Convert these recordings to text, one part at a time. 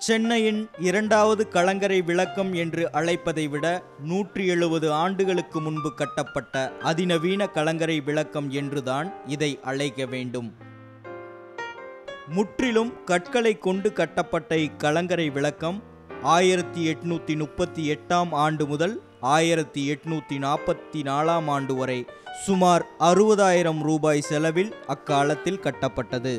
சென்னையின் இரண்டாவது கலங்கரை விளக்கம் என்று அழைப்பதை விட நூற்றி எழுபது ஆண்டுகளுக்கு முன்பு கட்டப்பட்ட அதிநவீன கலங்கரை விளக்கம் என்றுதான் இதை அழைக்க வேண்டும் முற்றிலும் கற்களை கொண்டு கட்டப்பட்ட இக்கலங்கரை விளக்கம் ஆயிரத்தி எட்நூத்தி முப்பத்தி எட்டாம் ஆண்டு முதல் ஆயிரத்தி எட்நூத்தி நாற்பத்தி நாலாம் ஆண்டு வரை சுமார் அறுபதாயிரம் ரூபாய் செலவில் அக்காலத்தில் கட்டப்பட்டது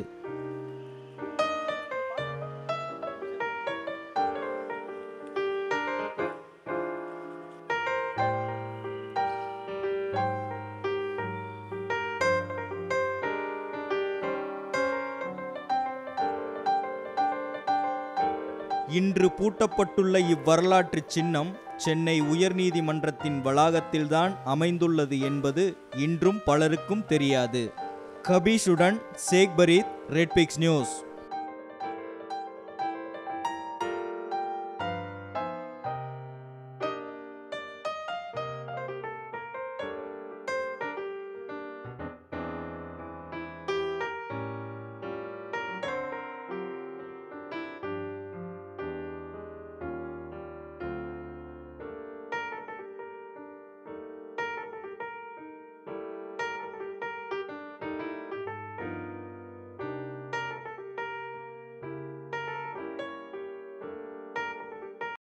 இன்று பூட்டப்பட்டுள்ள இவ்வரலாற்று சின்னம் சென்னை உயர்நீதிமன்றத்தின் வளாகத்தில்தான் அமைந்துள்ளது என்பது இன்றும் பலருக்கும் தெரியாது கபீஷுடன் சேக் பரீத் ரெட்பிக்ஸ் நியூஸ்